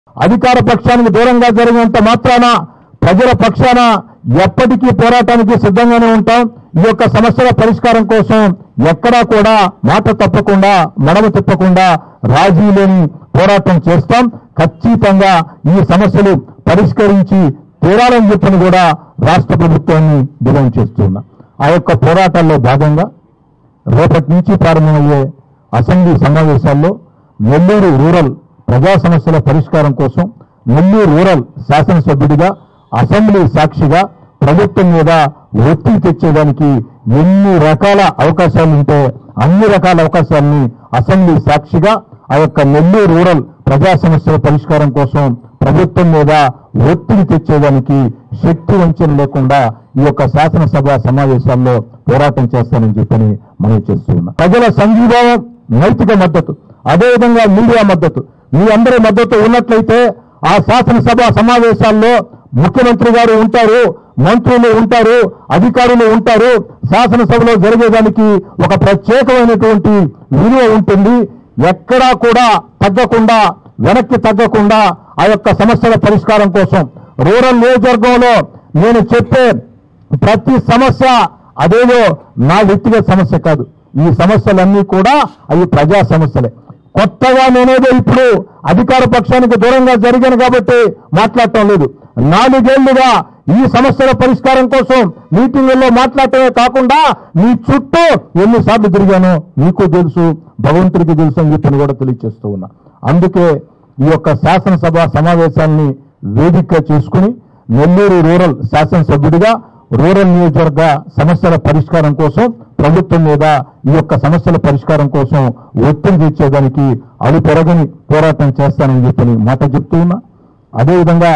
అధికార పక్షానికి దూరంగా జరిగినంత మాత్రాన ప్రజల పక్షాన ఎప్పటికీ పోరాటానికి సిద్ధంగానే ఉంటాం ఈ యొక్క సమస్యల పరిష్కారం కోసం ఎక్కడా కూడా మాట తప్పకుండా మడమ తిప్పకుండా రాజీ లేని పోరాటం చేస్తాం ఖచ్చితంగా ఈ సమస్యలు పరిష్కరించి తీరాలని చెప్పని కూడా రాష్ట్ర ప్రభుత్వాన్ని డిమాండ్ చేస్తున్నా ఆ యొక్క పోరాటాల్లో భాగంగా రేపటి నుంచి ప్రారంభమయ్యే అసెంబ్లీ సమావేశాల్లో నెల్లూరు రూరల్ ప్రజా సమస్యల పరిష్కారం కోసం నెల్లూరు రూరల్ శాసనసభ్యుడిగా అసెంబ్లీ సాక్షిగా ప్రభుత్వం మీద ఒత్తిడి తెచ్చేదానికి ఎన్ని రకాల అవకాశాలు ఉంటే అన్ని రకాల అవకాశాలని అసెంబ్లీ సాక్షిగా ఆ యొక్క నెల్లూరు రూరల్ ప్రజా సమస్యల పరిష్కారం కోసం ప్రభుత్వం మీద ఒత్తిడి తెచ్చేదానికి శక్తి వంచన లేకుండా ఈ యొక్క శాసనసభ సమావేశాల్లో పోరాటం చేస్తానని చెప్పని మనం చేస్తూ ఉన్నాం ప్రజల సంఘీభావం నైతిక మద్దతు అదేవిధంగా మీడియా మద్దతు మీ అందరి మద్దతు ఉన్నట్లయితే ఆ శాసనసభ సమావేశాల్లో ముఖ్యమంత్రి గారు ఉంటారు మంత్రులు ఉంటారు అధికారులు ఉంటారు శాసనసభలో జరిగేదానికి ఒక ప్రత్యేకమైనటువంటి విలువ ఉంటుంది ఎక్కడా కూడా తగ్గకుండా వెనక్కి తగ్గకుండా ఆ యొక్క సమస్యల పరిష్కారం కోసం రూరల్ నియోజకవర్గంలో నేను చెప్పే ప్రతి సమస్య అదేదో నా వ్యక్తిగత సమస్య కాదు ఈ సమస్యలన్నీ కూడా అవి ప్రజా సమస్యలే కొత్తగా నేనేదో ఇప్పుడు అధికార పక్షానికి దూరంగా జరిగాను కాబట్టి మాట్లాడటం లేదు నాలుగేళ్లుగా ఈ సమస్యల పరిష్కారం కోసం మీటింగుల్లో మాట్లాడటమే కాకుండా మీ చుట్టూ ఎన్నిసార్లు తిరిగానో మీకు తెలుసు భగవంతుడికి తెలుసు అని చెప్పని కూడా తెలియజేస్తూ ఉన్నా అందుకే ఈ యొక్క శాసనసభ సమావేశాన్ని వేదికగా చేసుకుని నెల్లూరు రూరల్ శాసనసభ్యుడిగా రూరల్ నియోజకవర్గ సమస్యల పరిష్కారం కోసం ప్రభుత్వం మీద ఈ యొక్క సమస్యల పరిష్కారం కోసం ఒత్తిడి తెచ్చేదానికి అలు పెరగని పోరాటం చేస్తానని చెప్పని మాట చెప్తూ ఉన్నా అదేవిధంగా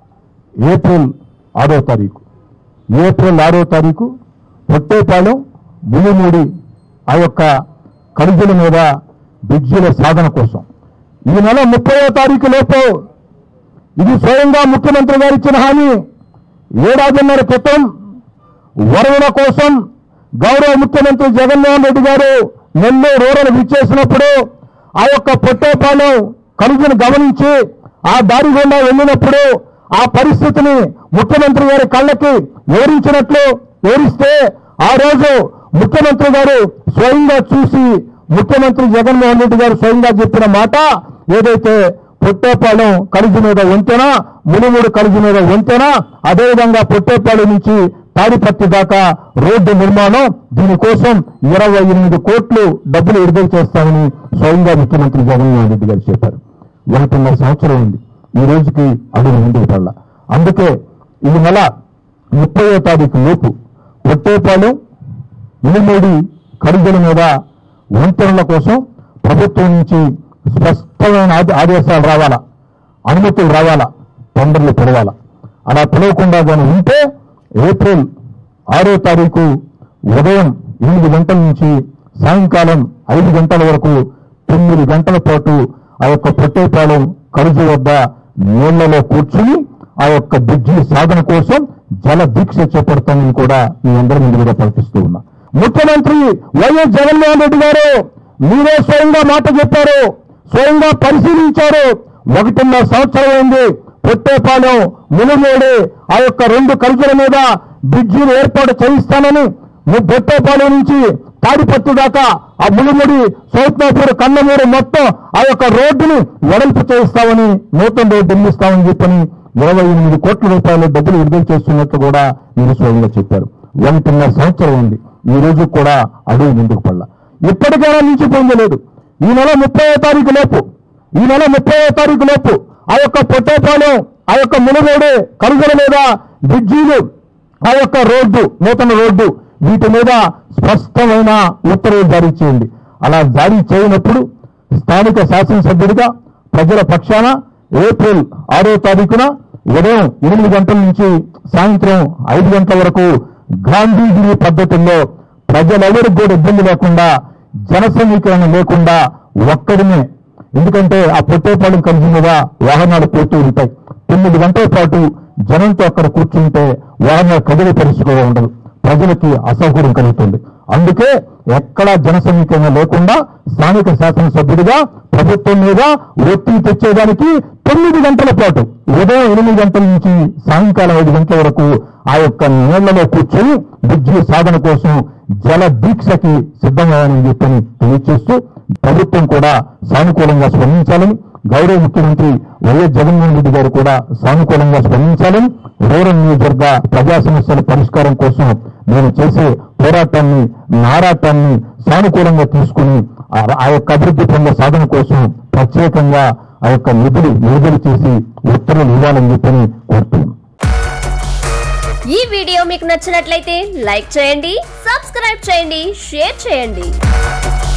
ఏప్రిల్ ఆరో తారీఖు ఏప్రిల్ ఆరో తారీఖు పొట్టేపాలెం ములిమూడి ఆ యొక్క ఖనిజుల మీద బ్రిడ్జిల సాధన కోసం ఈ నెల ముప్పయో తారీఖు లోపు ఇది స్వయంగా ముఖ్యమంత్రి గారు ఇచ్చిన హామీ ఏడాదిన్నర క్రితం వరవుల కోసం గౌరవ ముఖ్యమంత్రి జగన్మోహన్ రెడ్డి గారు నెల్లూరు రూరల్ విచ్చేసినప్పుడు ఆ యొక్క పొట్టేపాలెం కలుగును గమనించి ఆ దారి గుండా వెళ్ళినప్పుడు ఆ పరిస్థితిని ముఖ్యమంత్రి గారి కళ్ళకి వివరించినట్లు వివరిస్తే ఆ రోజు ముఖ్యమంత్రి గారు స్వయంగా చూసి ముఖ్యమంత్రి జగన్మోహన్ రెడ్డి గారు స్వయంగా చెప్పిన మాట ఏదైతే పొట్టేపాలెం కలుగు మీద వంతెన మునుమూడు కలుగు మీద వంతెన అదేవిధంగా పొట్టేపాలెం నుంచి తాడిపత్తి దాకా రోడ్డు నిర్మాణం దీనికోసం ఇరవై ఎనిమిది కోట్లు డబ్బులు విడుదల చేస్తామని స్వయంగా ముఖ్యమంత్రి జగన్మోహన్ రెడ్డి గారు చెప్పారు ఒకటిన్నర సంవత్సరం ఉంది ఈ రోజుకి అడుగు ముందుకు పడాల అందుకే ఈ నెల ముప్పయో తారీఖు లోపు పొట్టేపాలెం ఇనుమూడి ఖరీదుల మీద వంతెనల కోసం ప్రభుత్వం నుంచి స్పష్టమైన ఆదే- ఆదేశాలు రావాలా అనుమతులు రావాలా టెండర్లు పెరగాల అలా పిలవకుండా కానీ ఉంటే ఏప్రిల్ ఆరో తారీఖు ఉదయం ఎనిమిది గంటల నుంచి సాయంకాలం ఐదు గంటల వరకు తొమ్మిది గంటల పాటు ఆ యొక్క పొట్టేపాలెం కరుజు వద్ద నీళ్లలో కూర్చుని ఆ యొక్క బ్రిడ్జి సాధన కోసం జల దీక్ష చేపడతానని కూడా మీ అందరి ముందు కూడా ప్రకటిస్తూ ఉన్నా ముఖ్యమంత్రి వైఎస్ జగన్మోహన్ రెడ్డి గారు మీరే స్వయంగా మాట చెప్పారు స్వయంగా పరిశీలించారు ఒకటిన్నర సంవత్సరం అయింది పొట్టేపాలెం మునుమేడు ఆ యొక్క రెండు కలుజుల మీద బ్రిడ్జిలు ఏర్పాటు చేయిస్తానని ము- పొట్టేపాలెం నుంచి తాడిపత్తి దాకా ఆ మునుముడి సౌత్నాపూర్ కన్నమూరు మొత్తం ఆ యొక్క రోడ్డుని వెడల్పు చేయిస్తామని నూతన రోడ్డు నిర్మిస్తామని చెప్పని ఇరవై ఎనిమిది కోట్ల రూపాయల డబ్బులు విడుదల చేస్తున్నట్లు కూడా మీరు స్వయంగా చెప్పారు ఒకటిన్నర సంవత్సరం ఉంది ఈ రోజు కూడా అడుగు ముందుకు పడలా ఇప్పటికైనా మించిపోయింది లేదు ఈ నెల ముప్పై తారీఖు లోపు ఈ నెల ముప్పై తారీఖు లోపు ఆ యొక్క పొట్టేపాలెం ఆ యొక్క మునుగోడు కరుగల మీద బ్రిడ్జీలు ఆ యొక్క రోడ్డు నూతన రోడ్డు వీటి మీద స్పష్టమైన ఉత్తర్వులు జారీ చేయండి అలా జారీ చేయనప్పుడు స్థానిక శాసనసభ్యుడిగా ప్రజల పక్షాన ఏప్రిల్ ఆరో తారీఖున ఉదయం ఎనిమిది గంటల నుంచి సాయంత్రం ఐదు గంటల వరకు గాంధీగిరి పద్ధతుల్లో ప్రజలెవరికి కూడా ఇబ్బంది లేకుండా జన సమీకరణ లేకుండా ఒక్కడినే ఎందుకంటే ఆ పొట్టేపాలెం కలిసి మీద వాహనాలు పోతూ ఉంటాయి తొమ్మిది గంటల పాటు జనంతో అక్కడ కూర్చుంటే వాహనాలు కదిలే పరిస్థితి కూడా ఉండదు ప్రజలకి అసౌకర్యం కలుగుతుంది అందుకే ఎక్కడా జన సమీకరణ లేకుండా స్థానిక శాసనసభ్యుడిగా ప్రభుత్వం మీద ఒత్తిడి తెచ్చేదానికి తొమ్మిది గంటల పాటు ఉదయం ఎనిమిది గంటల నుంచి సాయంకాలం ఐదు గంటల వరకు ఆ యొక్క నీళ్లలో కూర్చొని బ్రిడ్జి సాధన కోసం జల దీక్షకి సిద్ధమయ్యానని చెప్పని తెలియజేస్తూ ప్రభుత్వం కూడా సానుకూలంగా స్పందించాలని గౌరవ ముఖ్యమంత్రి వైఎస్ జగన్మోహన్ రెడ్డి గారు కూడా సానుకూలంగా స్పందించాలని రూరల్ నియోజకవర్గ ప్రజా సమస్యల పరిష్కారం కోసం నేను చేసే పోరాటాన్ని నారాటాన్ని సానుకూలంగా తీసుకుని ఆ- ఆ యొక్క అభివృద్ధి పనుల సాధన కోసం ప్రత్యేకంగా ఆ యొక్క నిధులు విడుదల చేసి ఉత్తర్వులు ఇవ్వాలని చెప్పని కోరుతున్నాను ఈ వీడియో మీకు నచ్చినట్లయితే లైక్ చేయండి సబ్స్క్రైబ్ చేయండి షేర్ చేయండి